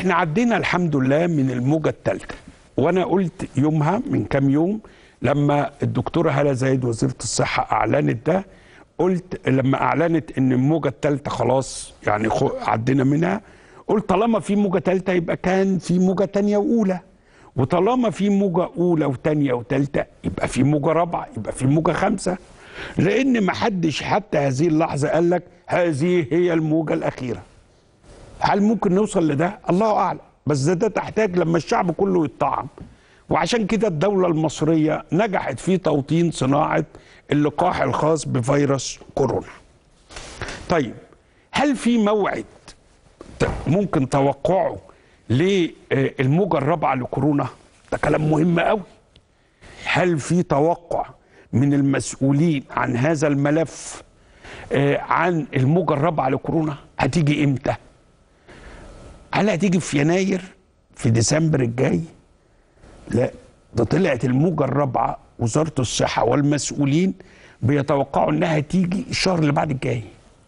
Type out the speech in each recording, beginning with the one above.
احنا عدينا الحمد لله من الموجه الثالثه وانا قلت يومها من كام يوم لما الدكتوره هاله زايد وزيره الصحه اعلنت ده قلت لما اعلنت ان الموجه الثالثه خلاص يعني خو- عدينا منها قلت طالما في موجه ثالثه يبقى كان في موجه ثانيه واولى وطالما في موجه اولى وثانيه وثالثه يبقى في موجه رابعه يبقى في موجه خمسه لان ما حدش حتى هذه اللحظه قال لك هذه هي الموجه الاخيره هل ممكن نوصل لده؟ الله اعلم بس ده, ده تحتاج لما الشعب كله يتطعم وعشان كده الدولة المصرية نجحت في توطين صناعة اللقاح الخاص بفيروس كورونا طيب هل في موعد ت- ممكن توقعه للموجة الرابعة لكورونا ده كلام مهم قوي هل في توقع من المسؤولين عن هذا الملف آه، عن الموجة الرابعة لكورونا هتيجي امتى هل هتيجي في يناير في ديسمبر الجاي لا ده طلعت الموجة الرابعة وزارة الصحة والمسؤولين بيتوقعوا انها تيجي الشهر اللي بعد الجاي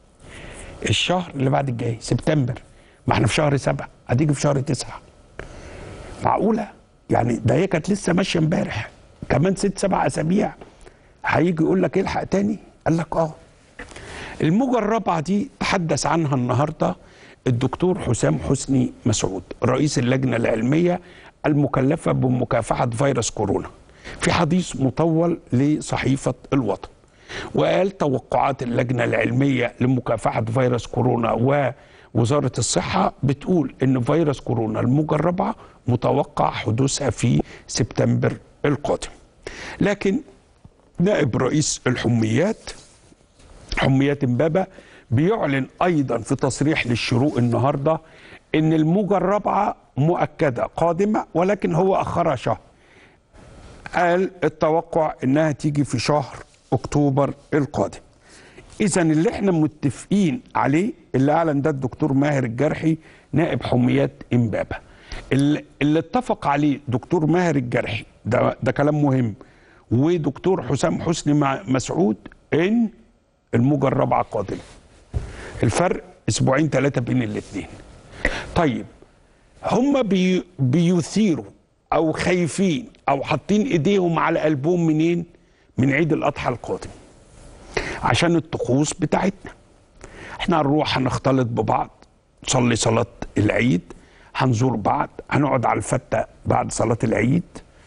الشهر اللي بعد الجاي سبتمبر ما احنا في شهر سبعة هتيجي في شهر تسعة معقولة يعني ده هي كانت لسه ماشية امبارح كمان ست سبع اسابيع هيجي يقول لك الحق تاني قال لك اه الموجة الرابعة دي تحدث عنها النهاردة الدكتور حسام حسني مسعود رئيس اللجنة العلمية المكلفة بمكافحة فيروس كورونا في حديث مطول لصحيفة الوطن وقال توقعات اللجنة العلمية لمكافحة فيروس كورونا ووزارة الصحة بتقول ان فيروس كورونا الموجة الرابعة متوقع حدوثها في سبتمبر القادم لكن نائب رئيس الحميات حميات امبابه بيعلن ايضا في تصريح للشروق النهارده ان الموجه الرابعه مؤكده قادمه ولكن هو اخرها شهر قال التوقع انها تيجي في شهر اكتوبر القادم اذا اللي احنا متفقين عليه اللي اعلن ده الدكتور ماهر الجرحي نائب حميات امبابه اللي, اللي اتفق عليه دكتور ماهر الجرحي ده ده كلام مهم ودكتور حسام حسني مع مسعود ان الموجه الرابعه قادمه الفرق اسبوعين ثلاثه بين الاثنين طيب هم بي بيثيروا او خايفين او حاطين ايديهم على قلبهم منين من عيد الاضحى القادم عشان الطقوس بتاعتنا احنا هنروح هنختلط ببعض نصلي صلاة العيد هنزور بعض هنقعد على الفتة بعد صلاة العيد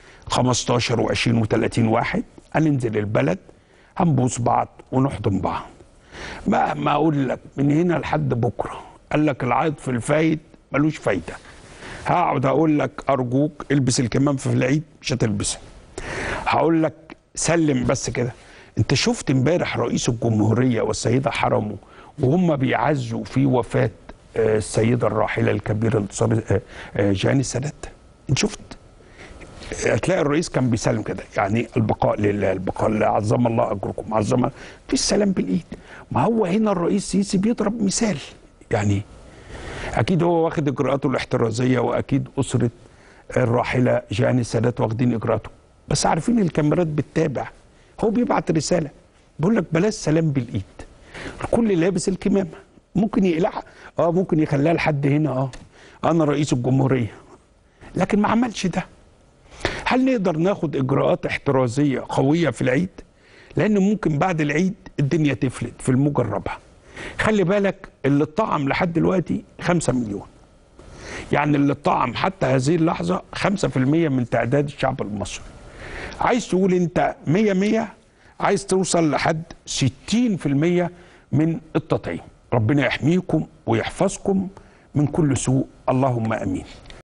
15 و20 و30 واحد هننزل البلد هنبوس بعض ونحضن بعض مهما اقول لك من هنا لحد بكره قال لك العيط في الفايد ملوش فايده هقعد اقول لك ارجوك البس الكمام في العيد مش هتلبسه هقول لك سلم بس كده انت شفت امبارح رئيس الجمهوريه والسيده حرمه وهم بيعزوا في وفاه آه، السيده الراحله الكبيره انتصار آه، آه، جهان السادات انت شفت هتلاقي الرئيس كان بيسلم كده يعني البقاء لله البقاء لله عظم الله اجركم عظم في السلام بالايد ما هو هنا الرئيس سيسي بيضرب مثال يعني اكيد هو واخد اجراءاته الاحترازيه واكيد اسره الراحله جهان السادات واخدين اجراءاته بس عارفين الكاميرات بتتابع هو بيبعت رساله بيقول لك بلاش سلام بالايد الكل لابس الكمامه ممكن يقلعها اه ممكن يخليها لحد هنا اه انا رئيس الجمهوريه لكن ما عملش ده هل نقدر ناخد اجراءات احترازيه قويه في العيد لان ممكن بعد العيد الدنيا تفلت في الموجه الرابعه خلي بالك اللي اتطعم لحد دلوقتي 5 مليون يعني اللي اتطعم حتى هذه اللحظه 5% من تعداد الشعب المصري عايز تقول انت 100 100 عايز توصل لحد 60% من التطعيم ربنا يحميكم ويحفظكم من كل سوء اللهم امين